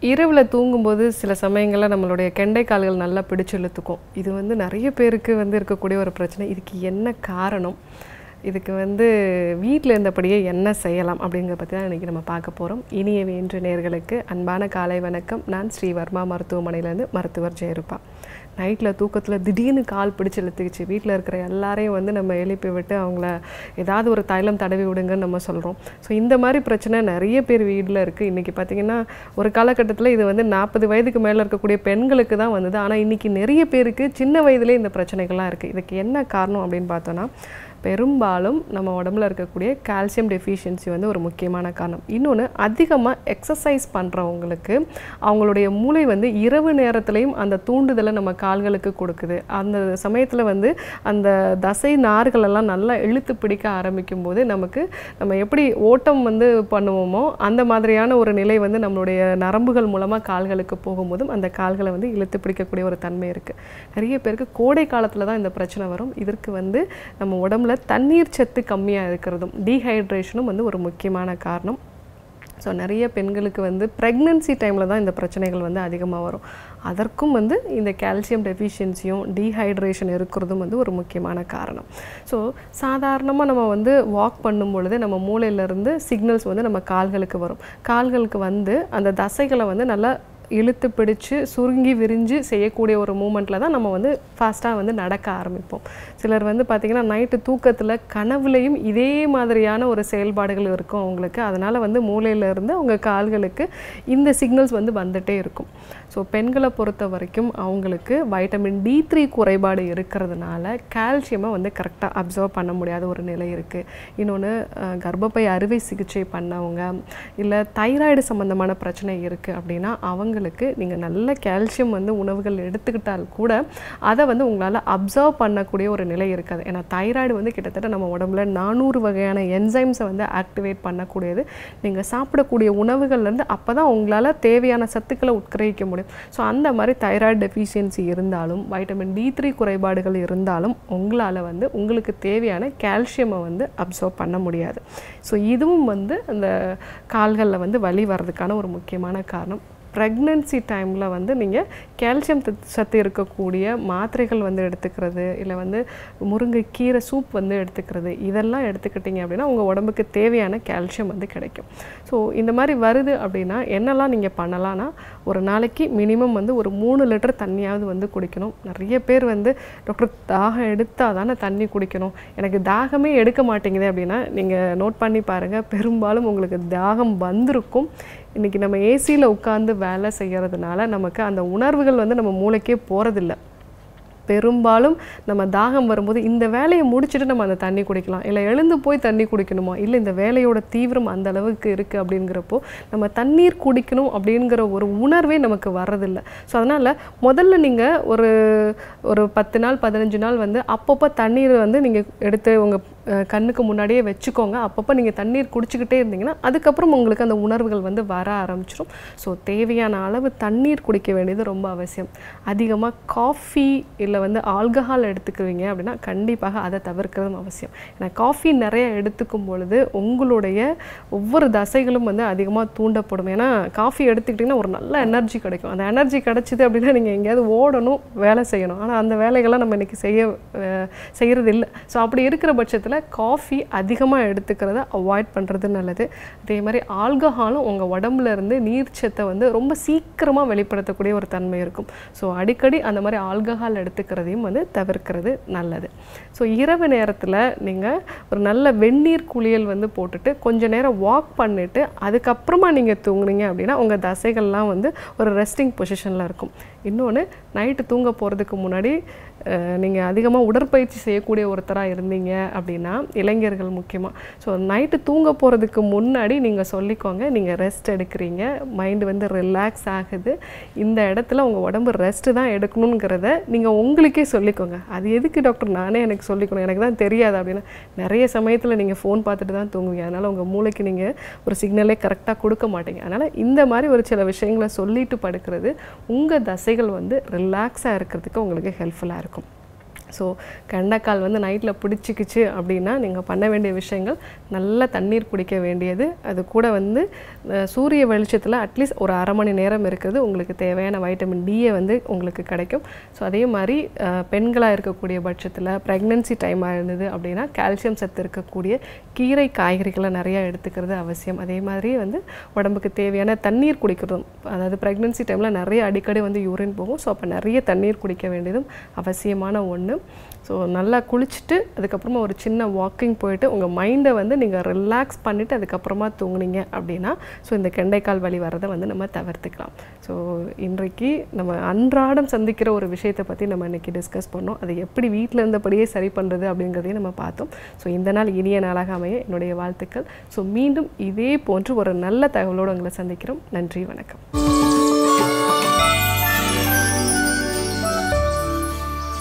இரவில் தூங்கும்போது சில சமயங்களில் நம்மளுடைய கெண்டை கால்கள் நல்லா பிடிச்சு இழுத்துக்கும் இது வந்து நிறைய பேருக்கு வந்து இருக்கக்கூடிய ஒரு பிரச்சனை இதுக்கு என்ன காரணம் இதுக்கு வந்து வீட்டில் இருந்தபடியே என்ன செய்யலாம் அப்படிங்கிறத பற்றி தான் இன்றைக்கி நம்ம பார்க்க போகிறோம் இனிய வேன்று நேர்களுக்கு அன்பான காலை வணக்கம் நான் ஸ்ரீ வர்மா மருத்துவமனையிலேருந்து மருத்துவர் ஜெயருப்பா நைட்டில் தூக்கத்தில் திடீர்னு கால் பிடிச்சு இழுத்துக்குச்சு வீட்டில் இருக்கிற எல்லாரையும் வந்து நம்ம எழுப்பி விட்டு அவங்கள ஏதாவது ஒரு தைலம் தடவி விடுங்கன்னு நம்ம சொல்கிறோம் ஸோ இந்த மாதிரி பிரச்சனை நிறைய பேர் வீட்டில் இருக்குது இன்றைக்கி பார்த்திங்கன்னா ஒரு காலகட்டத்தில் இது வந்து நாற்பது வயதுக்கு மேலே இருக்கக்கூடிய பெண்களுக்கு தான் வந்தது ஆனால் இன்றைக்கி நிறைய பேருக்கு சின்ன வயதிலே இந்த பிரச்சனைகள்லாம் இருக்குது இதுக்கு என்ன காரணம் அப்படின்னு பார்த்தோன்னா பெரும்பாலும் நம்ம உடம்புல இருக்கக்கூடிய கால்சியம் டெஃபிஷியன்சி வந்து ஒரு முக்கியமான காரணம் இன்னொன்று அதிகமாக எக்ஸசைஸ் பண்ணுறவங்களுக்கு அவங்களுடைய மூளை வந்து இரவு நேரத்துலையும் அந்த தூண்டுதலை நம்ம கால்களுக்கு கொடுக்குது அந்த சமயத்தில் வந்து அந்த தசை நார்கள் எல்லாம் நல்லா இழுத்து பிடிக்க ஆரம்பிக்கும் போது நமக்கு நம்ம எப்படி ஓட்டம் வந்து பண்ணுவோமோ அந்த மாதிரியான ஒரு நிலை வந்து நம்மளுடைய நரம்புகள் மூலமாக கால்களுக்கு போகும்போதும் அந்த கால்களை வந்து இழுத்து பிடிக்கக்கூடிய ஒரு தன்மை இருக்குது நிறைய பேருக்கு கோடை காலத்தில் தான் இந்த பிரச்சனை வரும் இதற்கு வந்து நம்ம உடம்புல தண்ணீர் சத்து கம்மியாக இருக்கிறதும் டீஹைட்ரேஷனும் வந்து ஒரு முக்கியமான காரணம் ஸோ நிறைய பெண்களுக்கு வந்து ப்ரெக்னென்சி டைமில் தான் இந்த பிரச்சனைகள் வந்து அதிகமாக வரும் அதற்கும் வந்து இந்த கால்சியம் டெஃபிஷியன்சியும் டீஹைட்ரேஷன் இருக்கிறதும் வந்து ஒரு முக்கியமான காரணம் ஸோ சாதாரணமாக நம்ம வந்து வாக் பண்ணும் பொழுது நம்ம மூளையிலேருந்து சிக்னல்ஸ் வந்து நம்ம கால்களுக்கு வரும் கால்களுக்கு வந்து அந்த தசைகளை வந்து நல்லா இழுத்து பிடிச்சு சுருங்கி விரிஞ்சு செய்யக்கூடிய ஒரு மூமெண்ட்டில் தான் நம்ம வந்து ஃபாஸ்ட்டாக வந்து நடக்க ஆரம்பிப்போம் சிலர் வந்து பார்த்திங்கன்னா நைட்டு தூக்கத்தில் கனவுலையும் இதே மாதிரியான ஒரு செயல்பாடுகள் இருக்கும் அவங்களுக்கு அதனால் வந்து மூளையிலேருந்து அவங்க கால்களுக்கு இந்த சிக்னல்ஸ் வந்து வந்துட்டே இருக்கும் ஸோ பெண்களை பொறுத்த வரைக்கும் அவங்களுக்கு வைட்டமின் டி த்ரீ குறைபாடு இருக்கிறதுனால கால்சியமை வந்து கரெக்டாக அப்சர்வ் பண்ண முடியாத ஒரு நிலை இருக்குது இன்னொன்று கர்ப்பப்பை அறுவை சிகிச்சை பண்ணவங்க இல்லை தைராய்டு சம்மந்தமான பிரச்சனை இருக்குது அப்படின்னா அவங்களுக்கு நீங்கள் நல்ல கால்சியம் வந்து உணவுகள் எடுத்துக்கிட்டால் கூட அதை வந்து உங்களால் அப்சர்வ் பண்ணக்கூடிய ஒரு நிலை இருக்காது ஏன்னா தைராய்டு வந்து கிட்டத்தட்ட நம்ம உடம்புல நானூறு வகையான என்சைம்ஸை வந்து ஆக்டிவேட் பண்ணக்கூடியது நீங்கள் சாப்பிடக்கூடிய உணவுகள்லேருந்து அப்போ தான் உங்களால் தேவையான சத்துக்களை உட்கிரகிக்க முடியும் ஸோ அந்த மாதிரி தைராய்டு டெஃபிஷியன்சி இருந்தாலும் வைட்டமின் டி த்ரீ குறைபாடுகள் இருந்தாலும் உங்களால் வந்து உங்களுக்கு தேவையான கால்சியமை வந்து அப்சர்வ் பண்ண முடியாது ஸோ இதுவும் வந்து அந்த கால்களில் வந்து வலி வர்றதுக்கான ஒரு முக்கியமான காரணம் ப்ரெக்னென்சி டைமில் வந்து நீங்கள் கால்சியம் சத்து இருக்கக்கூடிய மாத்திரைகள் வந்து எடுத்துக்கிறது இல்லை வந்து முருங்கைக்கீரை சூப் வந்து எடுத்துக்கிறது இதெல்லாம் எடுத்துக்கிட்டிங்க அப்படின்னா உங்கள் உடம்புக்கு தேவையான கால்சியம் வந்து கிடைக்கும் ஸோ இந்த மாதிரி வருது அப்படின்னா என்னெல்லாம் நீங்கள் பண்ணலான்னா ஒரு நாளைக்கு மினிமம் வந்து ஒரு மூணு லிட்டர் தண்ணியாவது வந்து குடிக்கணும் நிறைய பேர் வந்து டாக்டர் தாகம் எடுத்தால் தானே தண்ணி குடிக்கணும் எனக்கு தாகமே எடுக்க மாட்டேங்குது அப்படின்னா நீங்கள் நோட் பண்ணி பாருங்கள் பெரும்பாலும் உங்களுக்கு தாகம் வந்திருக்கும் இன்றைக்கி நம்ம ஏசியில் உட்காந்து வேலை செய்கிறதுனால நமக்கு அந்த உணர்வுகள் வந்து நம்ம மூளைக்கே போகிறதில்ல பெரும்பாலும் நம்ம தாகம் வரும்போது இந்த வேலையை முடிச்சுட்டு நம்ம அந்த தண்ணி குடிக்கலாம் இல்லை எழுந்து போய் தண்ணி குடிக்கணுமா இல்லை இந்த வேலையோட தீவிரம் அந்த அளவுக்கு இருக்குது அப்படிங்கிறப்போ நம்ம தண்ணீர் குடிக்கணும் அப்படிங்கிற ஒரு உணர்வே நமக்கு வர்றதில்ல ஸோ அதனால் முதல்ல நீங்கள் ஒரு ஒரு பத்து நாள் பதினஞ்சு நாள் வந்து அப்பப்போ தண்ணீர் வந்து நீங்கள் எடுத்து உங்கள் கண்ணுக்கு முன்னாடியே வச்சுக்கோங்க அப்பப்போ நீங்கள் தண்ணீர் குடிச்சிக்கிட்டே இருந்தீங்கன்னா அதுக்கப்புறம் உங்களுக்கு அந்த உணர்வுகள் வந்து வர ஆரம்பிச்சிடும் ஸோ தேவையான அளவு தண்ணீர் குடிக்க வேண்டியது ரொம்ப அவசியம் அதிகமாக காஃபி இல்லை வந்து ஆல்கஹால் எடுத்துக்குவீங்க அப்படின்னா கண்டிப்பாக அதை தவிர்க்கிறதும் அவசியம் ஏன்னா காஃபி நிறைய எடுத்துக்கும் பொழுது உங்களுடைய ஒவ்வொரு தசைகளும் வந்து அதிகமாக தூண்டப்படும் ஏன்னா காஃபி எடுத்துக்கிட்டிங்கன்னா ஒரு நல்ல எனர்ஜி கிடைக்கும் அந்த எனர்ஜி கிடச்சிது அப்படின்னா நீங்கள் எங்கேயாவது ஓடணும் வேலை செய்யணும் ஆனால் அந்த வேலைகள்லாம் நம்ம இன்றைக்கி செய்ய செய்கிறது இல்லை ஸோ அப்படி இருக்கிற பட்சத்தில் காஃபி அதிகமாக எடுத்துக்கிறத அவாய்ட் பண்ணுறது நல்லது அதே மாதிரி ஆல்கஹாலும் உங்கள் உடம்புல இருந்து நீர்ச்சத்தை வந்து ரொம்ப சீக்கிரமாக வெளிப்படுத்தக்கூடிய ஒரு தன்மை இருக்கும் ஸோ அடிக்கடி அந்த மாதிரி ஆல்கஹால் எடுத்துக்கிறதையும் வந்து தவிர்க்கிறது நல்லது ஸோ இரவு நேரத்தில் நீங்கள் ஒரு நல்ல வெந்நீர் குளியல் வந்து போட்டுட்டு கொஞ்ச நேரம் வாக் பண்ணிவிட்டு அதுக்கப்புறமா நீங்கள் தூங்குனீங்க அப்படின்னா உங்கள் தசைகள்லாம் வந்து ஒரு ரெஸ்டிங் பொசிஷனில் இருக்கும் இன்னொன்று நைட்டு தூங்க போகிறதுக்கு முன்னாடி நீங்கள் அதிகமாக உடற்பயிற்சி செய்யக்கூடிய ஒருத்தராக இருந்தீங்க அப்படின்னா இளைஞர்கள் முக்கியமாக ஸோ நைட்டு தூங்க போகிறதுக்கு முன்னாடி நீங்கள் சொல்லிக்கோங்க நீங்கள் ரெஸ்ட் எடுக்கிறீங்க மைண்டு வந்து ரிலாக்ஸ் ஆகுது இந்த இடத்துல உங்கள் உடம்பு ரெஸ்ட்டு தான் எடுக்கணுங்கிறத நீங்கள் உங்களுக்கே சொல்லிக்கோங்க அது எதுக்கு டாக்டர் நானே எனக்கு சொல்லிக்கணும் எனக்கு தான் தெரியாது அப்படின்னா நிறைய சமயத்தில் நீங்கள் ஃபோன் பார்த்துட்டு தான் தூங்குவீங்க அதனால் உங்கள் மூளைக்கு நீங்கள் ஒரு சிக்னலே கரெக்டாக கொடுக்க மாட்டீங்க அதனால் இந்த மாதிரி ஒரு சில விஷயங்களை சொல்லிட்டு படுக்கிறது உங்கள் தசைகள் வந்து ரிலாக்ஸாக இருக்கிறதுக்கு உங்களுக்கு ஹெல்ப்ஃபுல்லாக இருக்கும் ஸோ கெண்டைக்கால் வந்து நைட்டில் பிடிச்சிக்கிச்சு அப்படின்னா நீங்கள் பண்ண வேண்டிய விஷயங்கள் நல்ல தண்ணீர் குடிக்க வேண்டியது அது கூட வந்து அஹ், சூரிய வெளிச்சத்தில் அட்லீஸ்ட் ஒரு அரை மணி நேரம் இருக்கிறது உங்களுக்கு தேவையான வைட்டமின் டியை வந்து உங்களுக்கு கிடைக்கும் ஸோ அதே மாதிரி பெண்களாக இருக்கக்கூடிய பட்சத்தில் ப்ரெக்னென்சி டைமாக இருந்தது அப்படின்னா கால்சியம் சத்து இருக்கக்கூடிய கீரை காய்கறிகளை நிறையா எடுத்துக்கிறது அவசியம் அதே மாதிரி வந்து உடம்புக்கு தேவையான தண்ணீர் குடிக்கிறதும் அதாவது ப்ரெக்னென்சி டைமில் நிறைய அடிக்கடி வந்து யூரின் போகும் ஸோ அப்போ நிறைய தண்ணீர் குடிக்க வேண்டியதும் அவசியமான ஒன்று ஸோ நல்லா குளிச்சுட்டு அதுக்கப்புறமா ஒரு சின்ன வாக்கிங் போயிட்டு உங்கள் மைண்டை வந்து நீங்கள் ரிலாக்ஸ் பண்ணிவிட்டு அதுக்கப்புறமா தூங்குனீங்க அப்படின்னா ஸோ இந்த கெண்டைக்கால் வலி வரதை வந்து நம்ம தவிர்த்துக்கலாம் ஸோ இன்றைக்கு நம்ம அன்றாடம் சந்திக்கிற ஒரு விஷயத்தை பற்றி நம்ம இன்றைக்கி டிஸ்கஸ் பண்ணோம் அதை எப்படி வீட்டில் இருந்தபடியே சரி பண்ணுறது அப்படிங்கிறதையும் நம்ம பார்த்தோம் ஸோ இந்த நாள் இனிய நாளாக அமைய என்னுடைய வாழ்த்துக்கள் ஸோ மீண்டும் இதே போன்று ஒரு நல்ல தகவலோடு உங்களை சந்திக்கிறோம் நன்றி வணக்கம்